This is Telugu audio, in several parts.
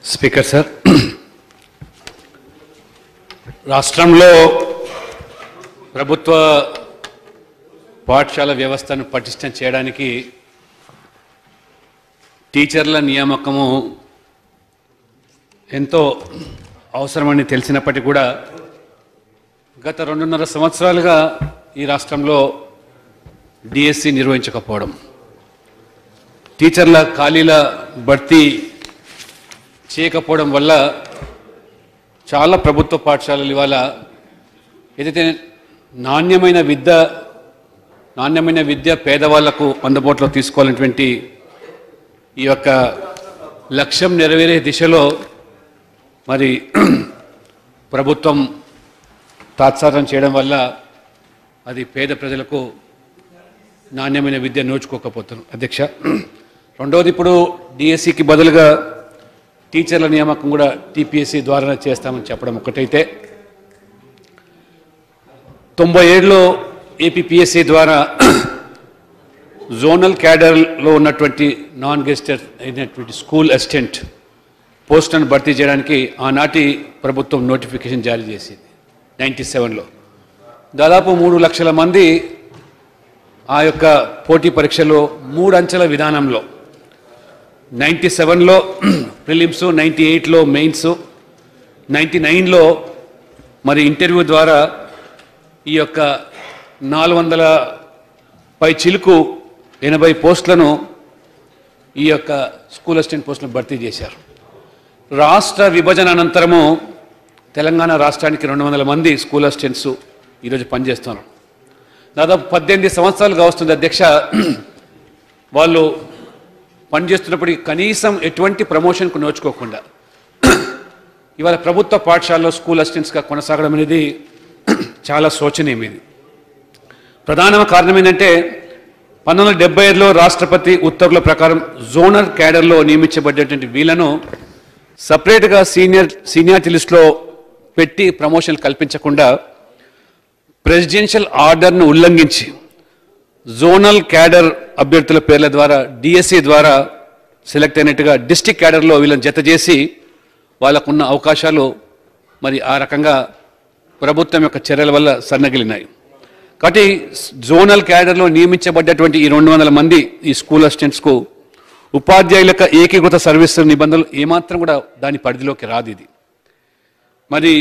స్పీకర్ సార్ రాష్ట్రంలో ప్రభుత్వ పాఠశాల వ్యవస్థను పటిష్టం చేయడానికి టీచర్ల నియామకము ఎంతో అవసరమని తెలిసినప్పటికీ కూడా గత రెండున్నర సంవత్సరాలుగా ఈ రాష్ట్రంలో డిఎస్సి నిర్వహించకపోవడం టీచర్ల ఖాళీల భర్తీ చేయకపోవడం వల్ల చాలా ప్రభుత్వ పాఠశాలలు ఇవాళ ఏదైతే నాణ్యమైన విద్య నాణ్యమైన విద్య పేదవాళ్లకు అందుబాటులో తీసుకోవాలనేటువంటి ఈ యొక్క లక్ష్యం నెరవేరే దిశలో మరి ప్రభుత్వం తాత్సారం చేయడం వల్ల అది పేద ప్రజలకు నాణ్యమైన విద్య నోచుకోకపోతున్నాం అధ్యక్ష రెండవది ఇప్పుడు డిఎస్సికి బదులుగా టీచర్ల నియామకం కూడా టీపీఎస్సీ ద్వారా చేస్తామని చెప్పడం ఒకటైతే తొంభై ఏడులో ఏపీపీఎస్సీ ద్వారా జోనల్ క్యాడర్లో ఉన్నటువంటి నాన్ గెస్టర్ అయినటువంటి స్కూల్ అసిస్టెంట్ పోస్టులను భర్తీ చేయడానికి ఆనాటి ప్రభుత్వం నోటిఫికేషన్ జారీ చేసింది నైంటీ సెవెన్లో దాదాపు మూడు లక్షల మంది ఆ యొక్క పోటీ పరీక్షలో మూడు అంచెల విధానంలో నైంటీ సెవెన్లో ప్రిలిమ్స్ నైంటీ ఎయిట్లో మెయిన్స్ నైంటీ నైన్లో మరి ఇంటర్వ్యూ ద్వారా ఈ యొక్క నాలుగు వందల పై చిలుకు ఎనభై పోస్టులను ఈ యొక్క స్కూల్ అసిస్టెంట్ పోస్టులను భర్తీ చేశారు రాష్ట్ర విభజన అనంతరము తెలంగాణ రాష్ట్రానికి రెండు వందల మంది స్కూల్ అసిస్టెంట్స్ ఈరోజు పనిచేస్తున్నారు దాదాపు పద్దెనిమిది సంవత్సరాలుగా వస్తుంది అధ్యక్ష వాళ్ళు పనిచేస్తున్నప్పటికీ కనీసం ఎటువంటి ప్రమోషన్కు నోచుకోకుండా ఇవాళ ప్రభుత్వ పాఠశాలలో స్కూల్ అసిస్టెంట్స్గా కొనసాగడం అనేది చాలా శోచనీయం ఇది ప్రధాన కారణం ఏంటంటే పంతొమ్మిది వందల డెబ్బై ఐదులో రాష్ట్రపతి ఉత్తర్వుల ప్రకారం జోనల్ క్యాడర్లో నియమించబడ్డటువంటి వీళ్ళను సపరేట్గా సీనియర్ సీనియారిటీ లిస్టులో పెట్టి ప్రమోషన్ కల్పించకుండా ప్రెసిడెన్షియల్ ఆర్డర్ను ఉల్లంఘించి జోనల్ క్యాడర్ అభ్యర్థుల పేర్ల ద్వారా డిఎస్సి ద్వారా సెలెక్ట్ అయినట్టుగా డిస్టిక్ క్యాడర్లో వీళ్ళని జత చేసి వాళ్ళకున్న అవకాశాలు మరి ఆ రకంగా ప్రభుత్వం యొక్క చర్యల వల్ల సన్నగిలినాయి కాబట్టి జోనల్ క్యాడర్లో నియమించబడ్డటువంటి ఈ రెండు వందల మంది ఈ స్కూల్ అసిస్టెంట్స్కు ఉపాధ్యాయుల ఏకీకృత సర్వీస్ నిబంధనలు ఏమాత్రం కూడా దాని పరిధిలోకి రాదు ఇది మరి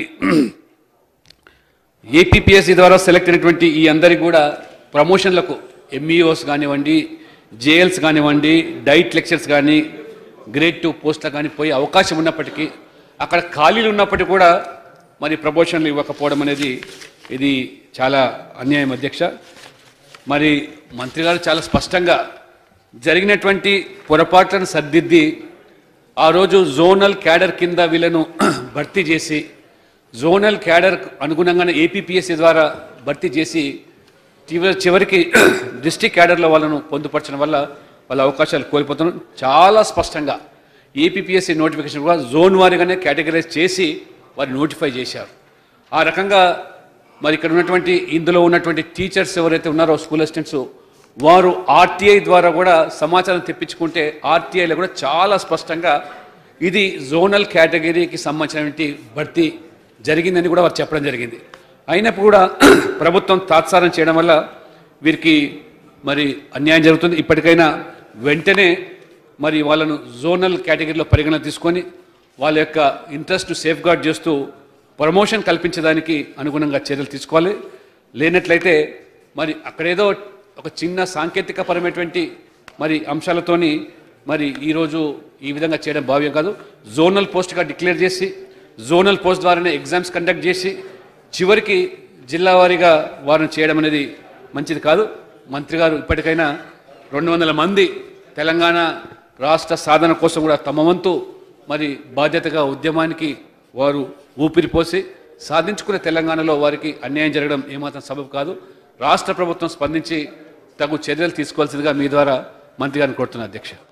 ఏపీపీఎస్సీ ద్వారా సెలెక్ట్ అయినటువంటి ఈ అందరికి కూడా ప్రమోషన్లకు ఎంఈఓస్ కానివ్వండి జేఎల్స్ కానివ్వండి డైట్ లెక్చర్స్ కానీ గ్రేడ్ టూ పోస్టులకు కానీ పోయే అవకాశం ఉన్నప్పటికీ అక్కడ ఖాళీలు ఉన్నప్పటికీ కూడా మరి ప్రమోషన్లు ఇవ్వకపోవడం అనేది ఇది చాలా అన్యాయం అధ్యక్ష మరి మంత్రి గారు చాలా స్పష్టంగా జరిగినటువంటి పొరపాట్లను సర్దిద్ది ఆ రోజు జోనల్ క్యాడర్ కింద వీళ్ళను భర్తీ చేసి జోనల్ క్యాడర్ అనుగుణంగానే ఏపీపీఎస్సీ ద్వారా భర్తీ చేసి చివరి చివరికి డిస్టిక్ క్యాడర్లో వాళ్ళను పొందుపరచడం వల్ల వాళ్ళ అవకాశాలు కోల్పోతున్నాం చాలా స్పష్టంగా ఏపీపీఎస్సీ నోటిఫికేషన్ కూడా జోన్ వారీగానే కేటగరైజ్ చేసి వారు నోటిఫై చేశారు ఆ రకంగా మరి ఇక్కడ ఉన్నటువంటి ఇందులో ఉన్నటువంటి టీచర్స్ ఎవరైతే ఉన్నారో స్కూల్ అసిస్టెంట్స్ వారు ఆర్టీఐ ద్వారా కూడా సమాచారం తెప్పించుకుంటే ఆర్టీఐలో కూడా చాలా స్పష్టంగా ఇది జోనల్ కేటగిరీకి సంబంధించినటువంటి భర్తీ జరిగిందని కూడా వారు చెప్పడం జరిగింది అయినప్పుడు కూడా ప్రభుత్వం తాత్సారం చేయడం వల్ల వీరికి మరి అన్యాయం జరుగుతుంది ఇప్పటికైనా వెంటనే మరి వాళ్ళను జోనల్ కేటగిరీలో పరిగణన తీసుకొని వాళ్ళ యొక్క ఇంట్రెస్ట్ సేఫ్ గార్డ్ చేస్తూ ప్రమోషన్ కల్పించడానికి అనుగుణంగా చర్యలు తీసుకోవాలి లేనట్లయితే మరి అక్కడేదో ఒక చిన్న సాంకేతిక పరమైనటువంటి మరి అంశాలతోని మరి ఈరోజు ఈ విధంగా చేయడం భావ్యం కాదు జోనల్ పోస్ట్గా డిక్లేర్ చేసి జోనల్ పోస్ట్ ద్వారానే ఎగ్జామ్స్ కండక్ట్ చేసి చివరికి జిల్లా వారీగా వారిని చేయడం అనేది మంచిది కాదు మంత్రి గారు ఇప్పటికైనా రెండు వందల మంది తెలంగాణ రాష్ట్ర సాధన కోసం కూడా తమ వంతు మరి బాధ్యతగా ఉద్యమానికి వారు ఊపిరిపోసి సాధించుకునే తెలంగాణలో వారికి అన్యాయం జరగడం ఏమాత్రం సబబు కాదు రాష్ట్ర ప్రభుత్వం స్పందించి తగు చర్యలు తీసుకోవాల్సిందిగా మీ ద్వారా మంత్రి గారిని కోరుతున్నా అధ్యక్ష